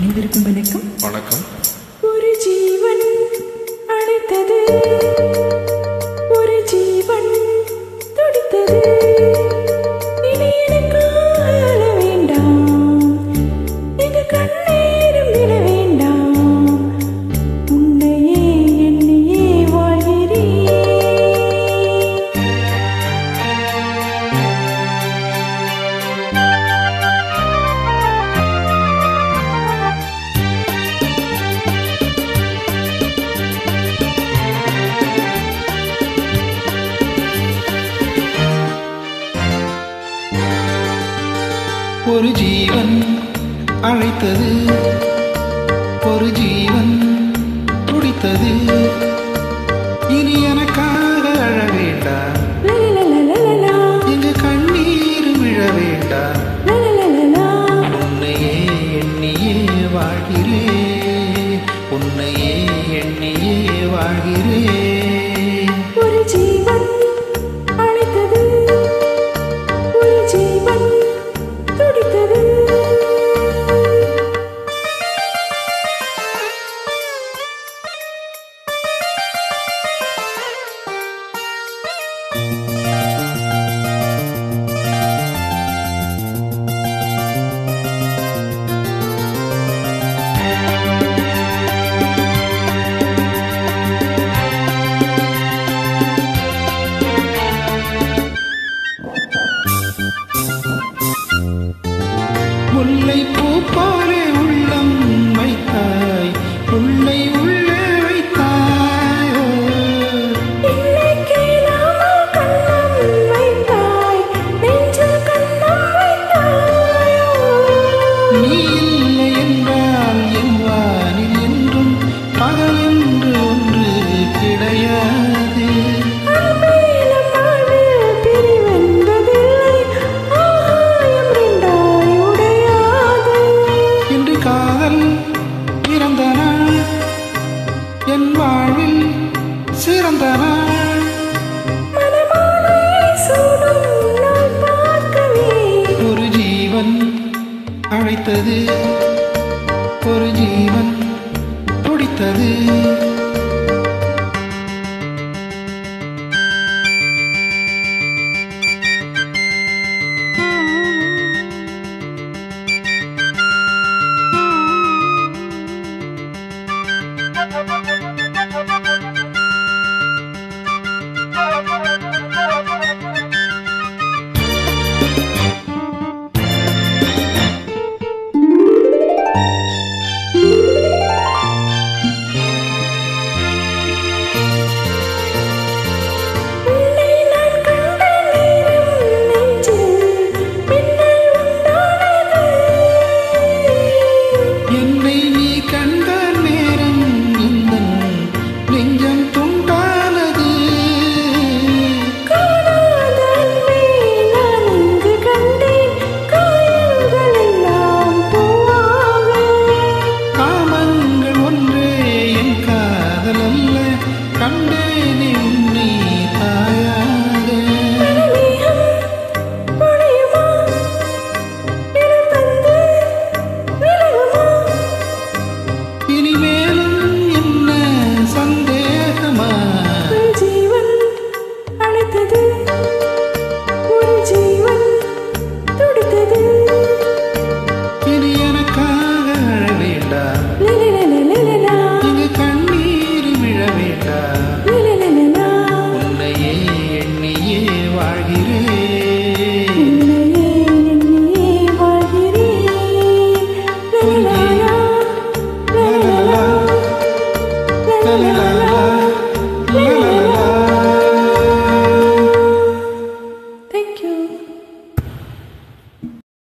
அனைவருக்கும் வணக்கம் வணக்கம் ஒரு ஜீவன் அழைத்தது ஒரு ஜீவன் துடித்தது இனி எனக்கு அழ வேண்டாம் இது கண்ணீரும் விட வேண்டாம் உன்னையே என்னையே வாழ்கிறேன் ஒரு ஜீவன் அழைத்தது ஒரு ஜீவன் துடித்தது இனி எனக்காக அழ வேண்டாம் லலலலலலலா, இங்கு கண்ணீர் விழ வேண்டாம் லலலலலா. உன்னையே எண்ணியே வாழ்கிறேன் உன்னையே எண்ணியே வாழ்கிறேன் ஒரு ஜீவன் அழைத்தது ஒரு ஜீவன் துடித்தது முல்லை பூ போலே உள்ளம் வைத்தாய் உள்ளை உள்ளே வைத்தாய் என்னை கேளாமல் கண்ணம் வைத்தாய் நெஞ்சில் கண்ணம் வைத்தாயோ நீ இல்லை என்றால் என் வானில் என்றும் பகல் என்று ஒன்று கிடையாது அன்பேலும் வாழ்வில் பிரிவென்பதில்லை ஆகாயம் ரெண்டாய் உடையாது இன்று காதல் பிறந்த நாள் என் வாழ்வில் சிறந்த நாள் மனமாலை சூடும் நாள் பார்க்கவே ஒரு ஜீவன் அழைத்தது ஒரு ஜீவன் துடித்தது